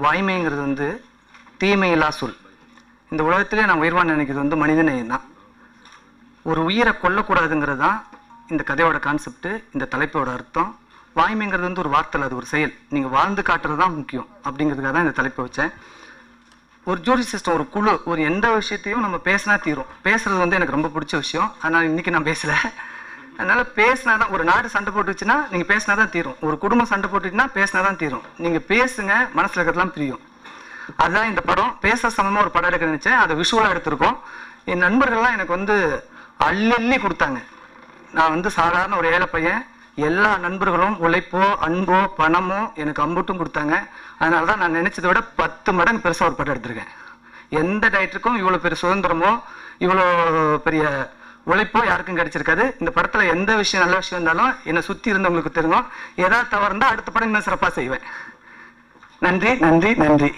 வாய்மைங்கிறது வந்து தீமையில்லா சொல் இந்த உலகத்திலே நான் உயர்வான நினைக்கிறது வந்து மனிதநேயம் தான் ஒரு உயிரை கொல்லக்கூடாதுங்கிறது தான் இந்த கதையோட கான்செப்ட் இந்த தலைப்போட அர்த்தம் வாய்மைங்கிறது வந்து ஒரு வார்த்தை இல்ல, அது ஒரு செயல் நீங்கள் வாழ்ந்து காட்டுறது தான் முக்கியம் அப்படிங்கிறதுக்காக தான் இந்த தலைப்பை வச்சேன் ஒரு ஜூரி சிஸ்டம் ஒரு குழு ஒரு எந்த விஷயத்தையும் நம்ம பேசினா தீரும் பேசுறது வந்து எனக்கு ரொம்ப பிடிச்ச விஷயம் அதனால் இன்னைக்கு நான் பேசல அதனால பேசினா தான் ஒரு நாடு சண்டை போட்டுச்சுன்னா நீங்கள் பேசினா தான் தீரும் ஒரு குடும்பம் சண்டை போட்டுச்சுன்னா பேசினா தான் தீரும் நீங்கள் பேசுங்க மனசில் இருக்கிறதுலாம் பிரியும் அதுதான் இந்த படம் பேச சமமாக ஒரு படம் எடுக்க நினைச்சேன் அதை விஷுவலாக எடுத்திருக்கோம் என் நண்பர்கள்லாம் எனக்கு வந்து அள்ளி அள்ளி கொடுத்தாங்க நான் வந்து சாதாரண ஒரு ஏழை பையன் எல்லா நண்பர்களும் உழைப்போ அன்போ பணமோ எனக்கு அம்புட்டும் கொடுத்தாங்க அதனால தான் நான் நினைச்சதை விட பத்து மடங்கு பெருசாக ஒரு படம் எடுத்திருக்கேன் எந்த டைரக்டருக்கும் இவ்வளோ பெரிய சுதந்திரமோ இவ்வளோ பெரிய உழைப்போ யாருக்கும் கிடைச்சிருக்காது இந்த படத்துல எந்த விஷயம் நல்ல விஷயம் இருந்தாலும் என்னை சுற்றி இருந்தவங்களுக்கு தெரியும் ஏதாவது தவறு இருந்தால் அடுத்த படம் இன்னும் சிறப்பாக செய்வேன் நன்றி நன்றி நன்றி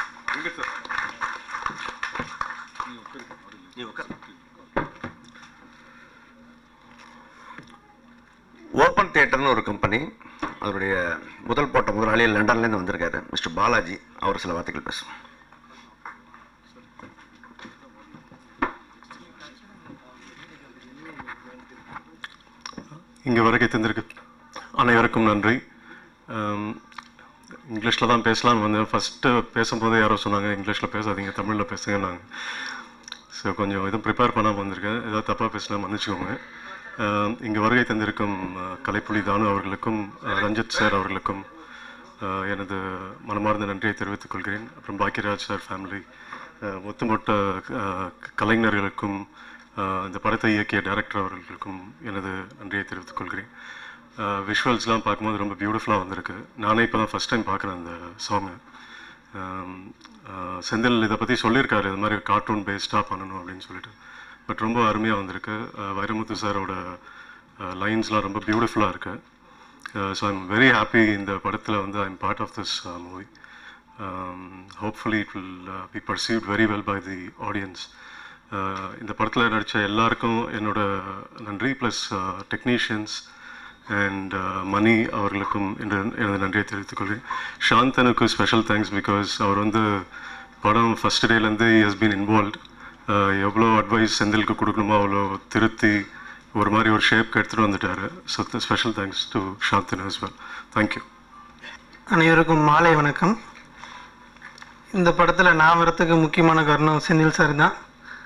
ஓப்பன் தியேட்டர்னு ஒரு கம்பெனி அதனுடைய முதல் போட்ட முதலாளி லண்டன்லேருந்து வந்திருக்காரு மிஸ்டர் பாலாஜி அவர் சில வார்த்தைகள் பேசும் இங்கே வரைக்கும் தந்திருக்கு அனைவருக்கும் நன்றி இங்கிலீஷில் தான் பேசலாம்னு வந்தேன் ஃபஸ்ட்டு பேசும்போது யாரோ சொன்னாங்க இங்கிலீஷில் பேசாதீங்க தமிழில் பேசுங்கன்னாங்க ஸோ கொஞ்சம் இதுவும் ப்ரிப்பேர் பண்ணாமல் வந்திருக்கேன் ஏதாவது தப்பாக பேசினா மன்னிச்சுக்கோங்க இங்கே வருகை தந்திருக்கும் அஹ், கலைப்புலி தானு அவர்களுக்கும் அஹ், ரஞ்சித் சார் அவர்களுக்கும் அஹ், எனது மனமார்ந்த நன்றியை தெரிவித்துக் கொள்கிறேன் அப்புறம் பாக்கியராஜ் சார் ஃபேமிலி ஒத்துமொட்ட அஹ், கலைஞர்களுக்கும் அஹ், இந்த படத்தை இயக்கிய டைரக்டர் அவர்களுக்கும் எனது நன்றியை தெரிவித்துக் கொள்கிறேன் விஷுவல்ஸ்லாம் பார்க்கும்போது ரொம்ப பியூட்டிஃபுல்லாக வந்திருக்கு நானே இப்போ தான் ஃபஸ்ட் டைம் பார்க்குறேன் அந்த சாங்கை செந்தில் இதை பற்றி சொல்லியிருக்காரு இது மாதிரி கார்ட்டூன் பேஸ்டாக பண்ணணும் அப்படின்னு சொல்லிட்டு பட் ரொம்ப அருமையாக வந்திருக்கு அஹ், வைரமுத்து சாரோட லைன்ஸ்லாம் ரொம்ப பியூட்டிஃபுல்லாக இருக்கு ஸோ ஐம் வெரி ஹாப்பி இந்த படத்தில் வந்து I'm part of this movie hopefully it will be perceived very well by the audience இந்த படத்தில் நடித்த எல்லாருக்கும் என்னோட நன்றி ப்ளஸ் டெக்னீஷியன்ஸ் அண்ட் மணி அவர்களுக்கும் என்று எனது நன்றியை தெரிவித்துக் கொள்கிறேன் சாந்தனுக்கு ஸ்பெஷல் தேங்க்ஸ் பிகாஸ் அவர் வந்து படம் ஃபஸ்ட் டேலேருந்து ஹஸ் பீன் இன்வால்வ் எவ்வளோ அட்வைஸ் செந்திலுக்கு கொடுக்கணுமோ அவ்வளோ திருத்தி ஒரு மாதிரி ஒரு ஷேப்க்கு எடுத்துகிட்டு வந்துட்டார் so special thanks to Shanthan as well thank you அனைவருக்கும் மாலை வணக்கம் இந்த படத்தில் நான் வரத்துக்கு முக்கியமான காரணம் செந்தில் சார் தான்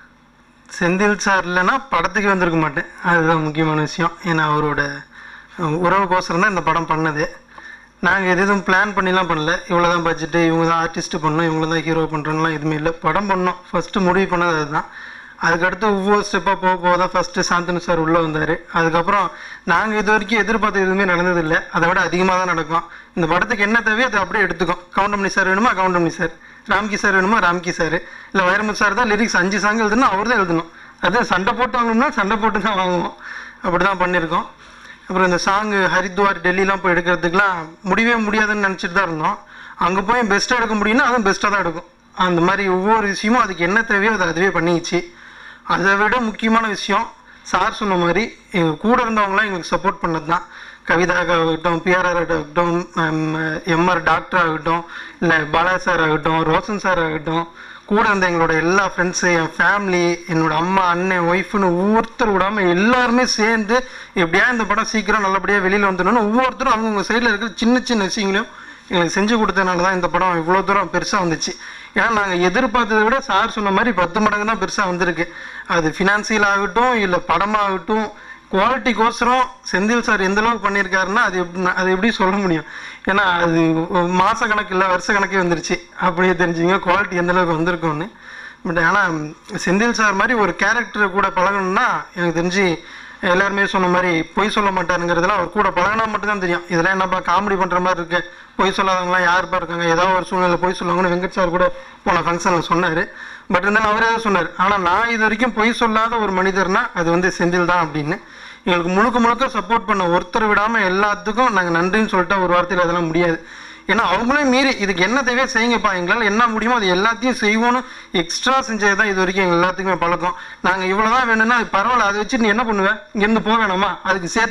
செந்தில் சார் இல்லைன்னா படத்துக்கு வந்திருக்க மாட்டேன் அதுதான் முக்கியமான விஷயம் ஏன்னா அவரோட அஹ், உறவுக்கோசரம் தான் இந்த படம் பண்ணது நாங்கள் எது எதுவும் பிளான் பண்ணிலாம் பண்ணல இவ்வளோ தான் பட்ஜெட்டு இவங்க தான் ஆர்டிஸ்ட்டு பண்ணோம் இவங்கள தான் ஹீரோ பண்ணுறோம்லாம் எதுவுமே இல்லை படம் பண்ணோம் ஃபஸ்ட்டு முடிவு பண்ணது அதுதான் அதுக்கடுத்து ஒவ்வொரு ஸ்டெப்பாக போக போக தான் ஃபஸ்ட்டு சாந்தனு சார் உள்ளே வந்தார் அதுக்கப்புறம் நாங்கள் இது வரைக்கும் எதிர்பார்த்த எதுவுமே நடந்ததில்லை அதை விட அதிகமாக தான் நடக்கும் இந்த படத்துக்கு என்ன தேவையோ அதை அப்படியே எடுத்துக்கும் கவுண்டமணி சார் வேணுமா கவுண்டமணி சார் ராம்கி சார் வேணுமா ராம்கி சார் இல்லை வைரமுத்து சார் தான் லிரிக்ஸ் அஞ்சு சாங் எழுதணும் அவர் தான் எழுதணும் அது சண்டை போட்டு வாங்கணும்னா சண்டை போட்டு தான் வாங்குவோம் அப்படி தான் பண்ணியிருக்கோம் அப்புறம் இந்த சாங்கு ஹரித்வார் டெல்லிலாம் போய் எடுக்கிறதுக்குலாம் முடியவே முடியாதுன்னு நினச்சிட்டு தான் இருந்தோம் அங்கே போய் பெஸ்ட்டாக எடுக்க முடியும்னா அதுவும் பெஸ்ட்டாக தான் எடுக்கும் அந்த மாதிரி ஒவ்வொரு விஷயமும் அதுக்கு என்ன தேவையோ அதை அதுவே பண்ணிக்கிச்சு அதை விட முக்கியமான விஷயம் சார் சொன்ன மாதிரி எங்கள் கூட இருந்தவங்களாம் எங்களுக்கு சப்போர்ட் பண்ணது தான் கவிதாக ஆகட்டும் பிஆர்ஆர் ஆகட்டும் எம்ஆர் டாக்டர் ஆகட்டும் இல்லை பாலா சார் ஆகட்டும் ரோஷன் சார் ஆகட்டும் கூட இருந்த எங்களோட எல்லா ஃப்ரெண்ட்ஸு என் ஃபேமிலி என்னோட அம்மா அண்ணன் ஒய்ஃப்னு ஒவ்வொருத்தர் விடாமல் எல்லாருமே சேர்ந்து எப்படியா இந்த படம் சீக்கிரம் நல்லபடியாக வெளியில் வந்துடணும்னு ஒவ்வொருத்தரும் அவங்கவுங்க சைடில் இருக்கிற சின்ன சின்ன விஷயங்களையும் எங்களுக்கு செஞ்சு கொடுத்தனால தான் இந்த படம் இவ்வளோ தூரம் பெருசாக வந்துச்சு ஏன்னா நாங்கள் எதிர்பார்த்ததை விட சார் சொன்ன மாதிரி பத்து மடங்கு தான் பெருசாக வந்திருக்கு அது ஃபினான்சியல் ஆகட்டும் இல்லை படமாகட்டும் குவாலிட்டிக்கோசரம் செந்தில் சார் எந்த அளவுக்கு பண்ணியிருக்காருன்னா அது எப்படி அது எப்படி சொல்ல முடியும் ஏன்னா அது மாத கணக்கு இல்லை வருஷ கணக்கே வந்துருச்சு அப்படியே தெரிஞ்சுங்க குவாலிட்டி எந்த அளவுக்கு வந்திருக்கும்னு பட் ஆனால் செந்தில் சார் மாதிரி ஒரு கேரக்டர் கூட பழகணும்னா எனக்கு தெரிஞ்சு எல்லாருமே சொன்ன மாதிரி பொய் சொல்ல மாட்டாருங்கிறதுலாம் அவர் கூட பழகினா மட்டும்தான் தெரியும் இதெல்லாம் என்னப்பா காமெடி பண்ணுற மாதிரி இருக்கு பொய் சொல்லாதவங்களாம் யாருப்பா இருக்காங்க ஏதாவது ஒரு சூழ்நிலை பொய் சொல்லுவாங்கன்னு வெங்கட் சார் கூட போன ஃபங்க்ஷனில் சொன்னார் பட் இருந்தாலும் அவரே தான் சொன்னார் ஆனால் நான் இது வரைக்கும் பொய் சொல்லாத ஒரு மனிதர்னா அது வந்து செந்தில் தான் அப்படின்னு எங்களுக்கு முழுக்க முழுக்க சப்போர்ட் பண்ண ஒருத்தர் விடாமல் எல்லாத்துக்கும் நாங்கள் நன்றின்னு சொல்லிட்டா ஒரு வார்த்தையில் அதெல்லாம் முடியாது ஏன்னா அவங்களையும் மீறி இதுக்கு என்ன தேவையோ செய்யுங்கப்பா எங்களால் என்ன முடியுமோ அது எல்லாத்தையும் செய்வோன்னு எக்ஸ்ட்ரா செஞ்சது தான் இது வரைக்கும் எங்கள் எல்லாத்துக்குமே பழக்கம் நாங்கள் இவ்வளோ தான் வேணும்னா அது பரவாயில்ல அதை வச்சு நீ என்ன பண்ணுவேன் இங்கேருந்து போக வேணாமா அதுக்கு சேர்த்து இருந்தா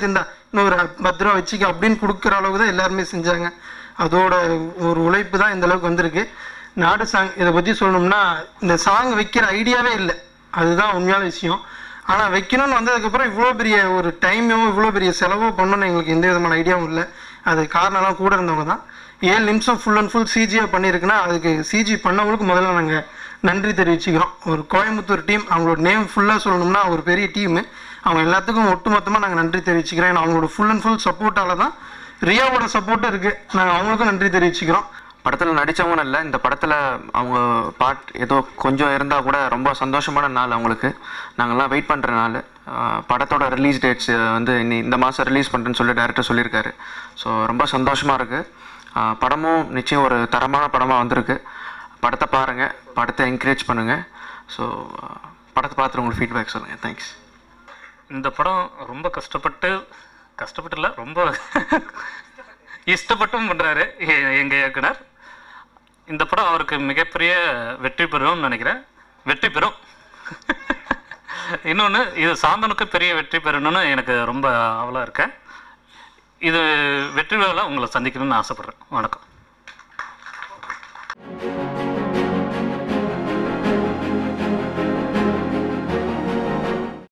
இன்னும் ஒரு பத்து ரூபா வச்சுக்க அப்படின்னு கொடுக்குற அளவுக்கு தான் எல்லாருமே செஞ்சாங்க அதோட ஒரு உழைப்பு தான் இந்த அளவுக்கு வந்திருக்கு நாடு சாங் இதை பற்றி சொல்லணும்னா இந்த சாங் வைக்கிற ஐடியாவே இல்லை அதுதான் உண்மையான விஷயம் ஆனால் வைக்கணும்னு வந்ததுக்கப்புறம் இவ்வளோ பெரிய ஒரு டைமோ இவ்வளோ பெரிய செலவோ பண்ணணும்னு எங்களுக்கு எந்த விதமான ஐடியாவும் இல்லை அது காரணம்லாம் கூட இருந்தவங்க தான் ஏழு நிமிஷம் ஃபுல் அண்ட் ஃபுல் சிஜியாக பண்ணியிருக்குன்னா அதுக்கு சிஜி பண்ணவங்களுக்கு முதல்ல நாங்கள் நன்றி தெரிவிச்சுக்கிறோம் ஒரு கோயம்புத்தூர் டீம் அவங்களோட நேம் ஃபுல்லாக சொல்லணும்னா ஒரு பெரிய டீமு அவங்க எல்லாத்துக்கும் ஒட்டுமொத்தமாக நாங்கள் நன்றி தெரிவிச்சுக்கிறோம் ஏன்னா அவங்களோட ஃபுல் அண்ட் ஃபுல் சப்போர்ட்டால தான் ரியாவோட சப்போர்ட்டும் இருக்குது நாங்கள் அவங்களுக்கும் நன்றி தெரிவிச்சுக்கிறோம் படத்தில் நடித்தவங்க இல்லை இந்த படத்தில் அவங்க பாட் ஏதோ கொஞ்சம் இருந்தால் கூட ரொம்ப சந்தோஷமான நாள் அவங்களுக்கு நாங்கள்லாம் வெயிட் பண்ணுற நாள் ஆஹ் படத்தோட ரிலீஸ் டேட்ஸ் வந்து இன்னி இந்த மாதம் ரிலீஸ் பண்ணுறேன்னு சொல்லி டேரக்டர் சொல்லியிருக்காரு ஸோ ரொம்ப சந்தோஷமாக இருக்குது படமும் நிச்சயம் ஒரு தரமான படமாக வந்திருக்கு படத்தை பாருங்கள் படத்தை என்கரேஜ் பண்ணுங்கள் ஸோ படத்தை பார்த்துட்டு உங்களுக்கு ஃபீட்பேக் சொல்லுங்கள் தேங்க்ஸ் இந்த படம் ரொம்ப கஷ்டப்பட்டு கஷ்டப்பட்டு இல்லை ரொம்ப இஷ்டப்பட்டும் பண்ணுறாரு எங்கள் இயக்குனர் இந்த படம் அவருக்கு மிகப்பெரிய வெற்றி பெறும்னு நினைக்கிறேன் வெற்றி பெறும் இன்னொன்று இது சாந்தனுக்கு பெரிய வெற்றி பெறணும்னு எனக்கு ரொம்ப ஆவலாக இருக்கேன் இது வெற்றி விழாவில் உங்களை சந்திக்கணும்னு ஆசைப்பட்றேன் வணக்கம்